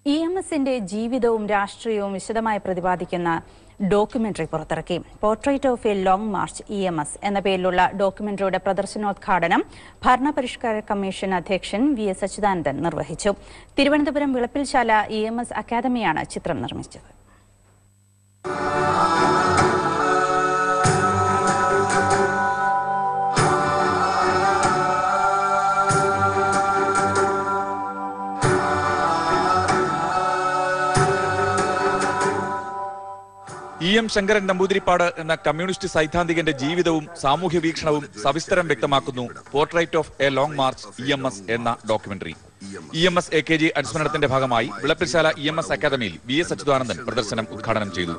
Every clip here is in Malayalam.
ഇ എം എസിന്റെ ജീവിതവും രാഷ്ട്രീയവും വിശദമായി പ്രതിപാദിക്കുന്ന ഡോക്യുമെന്ററി പുറത്തിറക്കി portrait of a long march E M S എന്ന പേരിലുള്ള ഡോക്യുമെന്ററിയുടെ പ്രദർശനോദ്ഘാടനം ഭരണപരിഷ്കാര കമ്മീഷൻ അധ്യക്ഷൻ വി എസ് അച്യുതാനന്ദൻ നിർവഹിച്ചു Thiruvananthapuram Vilappilsala E M S അക്കാദമിയാണ് ചിത്രം നിർമ്മിച്ചത് ഇ എം ശങ്കരൻ നമ്പൂതിരിപ്പാട് എന്ന കമ്മ്യൂണിസ്റ്റ് സൈദ്ധാന്തികന്റെ ജീവിതവും സാമൂഹ്യ വീക്ഷണവും സവിസ്തരം വ്യക്തമാക്കുന്നു portrait of a long march E M S എന്ന documentary E M S A K G അനുസ്മരണത്തിന്റെ ഭാഗമായി വിളപ്പിൽശാല ഇ എം എസ് അക്കാദമിയിൽ വി എസ് അച്യുതാനന്ദൻ പ്രദർശനം ഉദ്ഘാടനം ചെയ്തു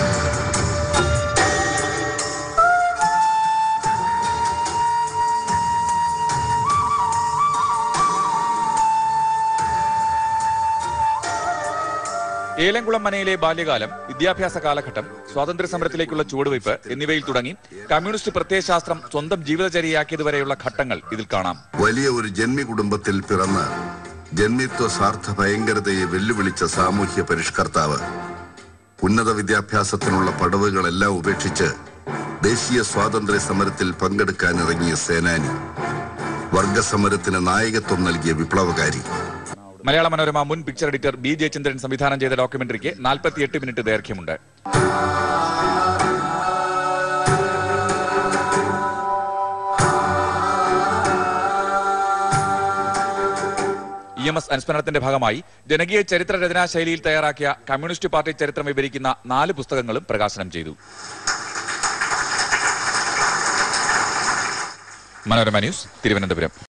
ഏലംകുളം മനയിലെ ബാല്യകാലം വിദ്യാഭ്യാസ കാലഘട്ടം സ്വാതന്ത്ര്യ സമരത്തിലേക്കുള്ള ചുവടുവയ്പ് എന്നിവയിൽ തുടങ്ങി കമ്മ്യൂണിസ്റ്റ് പ്രത്യയശാസ്ത്രം സ്വന്തം ജീവിതചര്യയാക്കിയതുവരെയുള്ള ഘട്ടങ്ങൾ ഇതിൽ കാണാം വലിയ ഒരു ജന്മി കുടുംബത്തിൽ പിറന്ന് ജന്മിത്വ സ്വാർത്ഥ ഭയങ്കരതയെ വെല്ലുവിളിച്ച സാമൂഹ്യ പരിഷ്കർത്താവ് ഉന്നത വിദ്യാഭ്യാസത്തിനുള്ള പടവുകളെല്ലാം ഉപേക്ഷിച്ച് ദേശീയ സ്വാതന്ത്ര്യ സമരത്തിൽ പങ്കെടുക്കാനിറങ്ങിയ സേനാനി വർഗസമരത്തിന് നായകത്വം നൽകിയ വിപ്ലവകാരി മലയാള മനോരമ മുൻ പിക്ചർ എഡിറ്റർ ബി ജയചന്ദ്രൻ സംവിധാനം ചെയ്ത ഡോക്യുമെന്ററിക്ക് നാൽപ്പത്തിയെട്ട് മിനിറ്റ് ദൈർഘ്യമുണ്ട് ഇ എം എസ് അനുസ്മരണത്തിന്റെ ഭാഗമായി ജനകീയ ചരിത്ര രചനാ ശൈലിയിൽ തയ്യാറാക്കിയ കമ്മ്യൂണിസ്റ്റ് പാർട്ടി ചരിത്രം വിവരിക്കുന്ന നാല് പുസ്തകങ്ങളും പ്രകാശനം ചെയ്തു മനോരമ ന്യൂസ് തിരുവനന്തപുരം